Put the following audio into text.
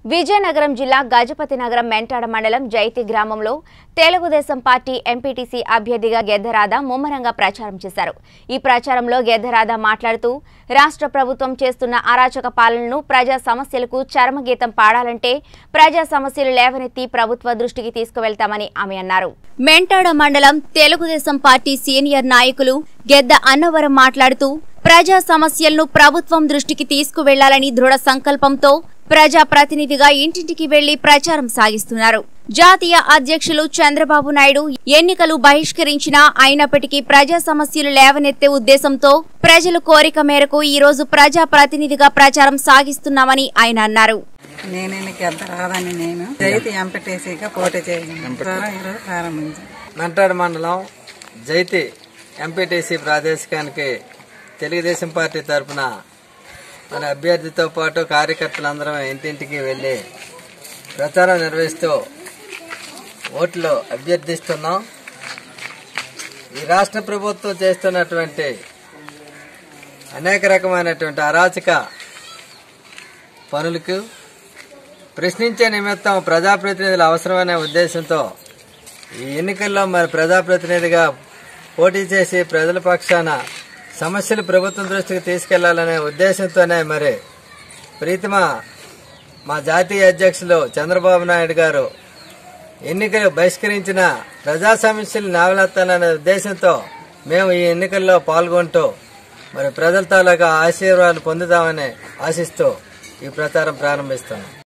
విజయనగరం జిల్లా గజపతి నగరం మెంటాడ మండలం జైతి గ్రామంలో తెలుగుదేశం పార్టీ ఎంపీటీసీ అభ్యర్థిగా గెద్దరాధ ముమ్మరంగా ప్రచారం చేశారు ఈ ప్రచారంలో గెద్దరాధ మాట్లాడుతూ రాష్ట్ర ప్రభుత్వం చేస్తున్న అరాచక పాలనను ప్రజా సమస్యలకు చరమగీతం పాడాలంటే ప్రజా సమస్యలు లేవనెత్తి ప్రభుత్వ దృష్టికి తీసుకువెళ్తామని ఆమె అన్నారు మెంటాడ మండలం తెలుగుదేశం పార్టీ సీనియర్ నాయకులు గెద్ద అన్నవరం మాట్లాడుతూ ప్రజా సమస్యలను ప్రభుత్వం దృష్టికి తీసుకువెళ్లాలని దృఢ సంకల్పంతో ప్రజా ప్రతినిధిగా ఇంటింటికి వెళ్లి ప్రచారం సాగిస్తున్నారు జాతీయ అధ్యక్షులు చంద్రబాబు నాయుడు ఎన్నికలు బహిష్కరించినా అయినప్పటికీ ప్రజా సమస్యలు లేవనెత్తే ఉద్దేశంతో ప్రజల కోరిక మేరకు ఈ రోజు ప్రజా ప్రతినిధిగా ప్రచారం సాగిస్తున్నామని ఆయన అన్నారు నేను ఎన్నిక రాదని నేను జైతి ఎంపీటీసీగా పోటీ చేయను ఈరోజు ప్రారంభించాను మెంటాడు మండలం జైతి ఎంపీటీసీ ప్రాదేశికానికి తెలుగుదేశం పార్టీ తరఫున మన అభ్యర్థితో పాటు కార్యకర్తలందరం ఇంటింటికి వెళ్ళి ప్రచారం నిర్వహిస్తూ ఓట్లు అభ్యర్థిస్తున్నాం ఈ రాష్ట్ర ప్రభుత్వం చేస్తున్నటువంటి అనేక రకమైనటువంటి అరాచక పనులకు ప్రశ్నించే నిమిత్తం ప్రజాప్రతినిధులు అవసరమనే ఉద్దేశంతో ఈ ఎన్నికల్లో మరి ప్రజాప్రతినిధిగా పోటీ చేసి ప్రజల పక్షాన సమస్యలు ప్రభుత్వం దృష్టికి తీసుకెళ్లాలనే ఉద్దేశంతోనే మరి ప్రీతిమ మా జాతీయ అధ్యక్షులు చంద్రబాబు నాయుడు గారు ఎన్నికలు బహిష్కరించిన ప్రజా సమస్యలు నావలెత్తాలనే ఉద్దేశంతో మేము ఈ ఎన్నికల్లో పాల్గొంటూ మరి ప్రజల తాలూకా ఆశీర్వాదాలు పొందుతామని ఆశిస్తూ ఈ ప్రచారం ప్రారంభిస్తున్నాం